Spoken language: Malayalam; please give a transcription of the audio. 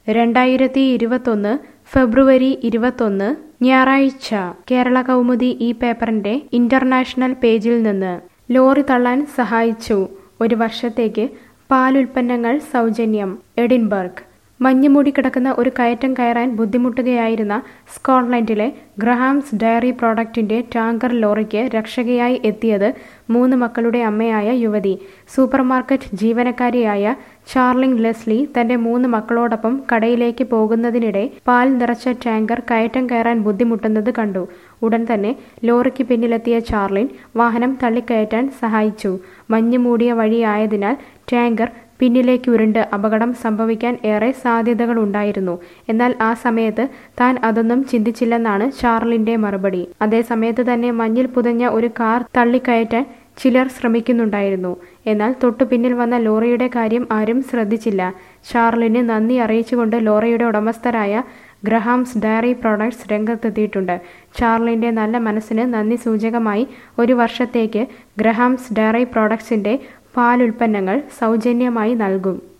രണ്ടായിരത്തി ഇരുപത്തൊന്ന് ഫെബ്രുവരി ഇരുപത്തൊന്ന് ഞായറാഴ്ച കേരള കൗമുദി ഈ പേപ്പറിന്റെ ഇന്റർനാഷണൽ പേജിൽ നിന്ന് ലോറി തള്ളാൻ സഹായിച്ചു ഒരു വർഷത്തേക്ക് പാലുൽപ്പന്നങ്ങൾ സൗജന്യം എഡിൻബർഗ് മഞ്ഞ് മൂടിക്കിടക്കുന്ന ഒരു കയറ്റം കയറാൻ ബുദ്ധിമുട്ടുകയായിരുന്ന സ്കോട്ട്ലൻഡിലെ ഗ്രഹാംസ് ഡയറി പ്രോഡക്റ്റിന്റെ ടാങ്കർ ലോറിക്ക് രക്ഷകയായി എത്തിയത് മൂന്ന് മക്കളുടെ അമ്മയായ യുവതി സൂപ്പർമാർക്കറ്റ് ജീവനക്കാരിയായ ചാർലിംഗ് ലെസ്ലി തന്റെ മൂന്ന് മക്കളോടൊപ്പം കടയിലേക്ക് പോകുന്നതിനിടെ പാൽ നിറച്ച ടാങ്കർ കയറ്റം കയറാൻ ബുദ്ധിമുട്ടുന്നത് കണ്ടു ഉടൻ തന്നെ ലോറിക്ക് പിന്നിലെത്തിയ ചാർലിൻ വാഹനം തള്ളിക്കയറ്റാൻ സഹായിച്ചു മഞ്ഞ് മൂടിയ വഴിയായതിനാൽ ടാങ്കർ പിന്നിലേക്ക് ഉരുണ്ട് അപകടം സംഭവിക്കാൻ ഏറെ സാധ്യതകളുണ്ടായിരുന്നു എന്നാൽ ആ സമയത്ത് താൻ അതൊന്നും ചിന്തിച്ചില്ലെന്നാണ് ചാർലിന്റെ മറുപടി അതേസമയത്ത് തന്നെ മഞ്ഞിൽ പുതഞ്ഞ ഒരു കാർ തള്ളിക്കയറ്റാൻ ചിലർ ശ്രമിക്കുന്നുണ്ടായിരുന്നു എന്നാൽ തൊട്ടു പിന്നിൽ വന്ന ലോറിയുടെ കാര്യം ആരും ശ്രദ്ധിച്ചില്ല ചാർലിന് നന്ദി അറിയിച്ചുകൊണ്ട് ലോറിയുടെ ഉടമസ്ഥരായ ഗ്രഹാംസ് ഡയറി പ്രോഡക്ട്സ് രംഗത്തെത്തിയിട്ടുണ്ട് ചാർലിന്റെ നല്ല മനസ്സിന് നന്ദി സൂചകമായി ഒരു വർഷത്തേക്ക് ഗ്രഹാംസ് ഡയറി പ്രോഡക്ട്സിന്റെ പാലുൽപ്പന്നങ്ങൾ സൗജന്യമായി നൽകും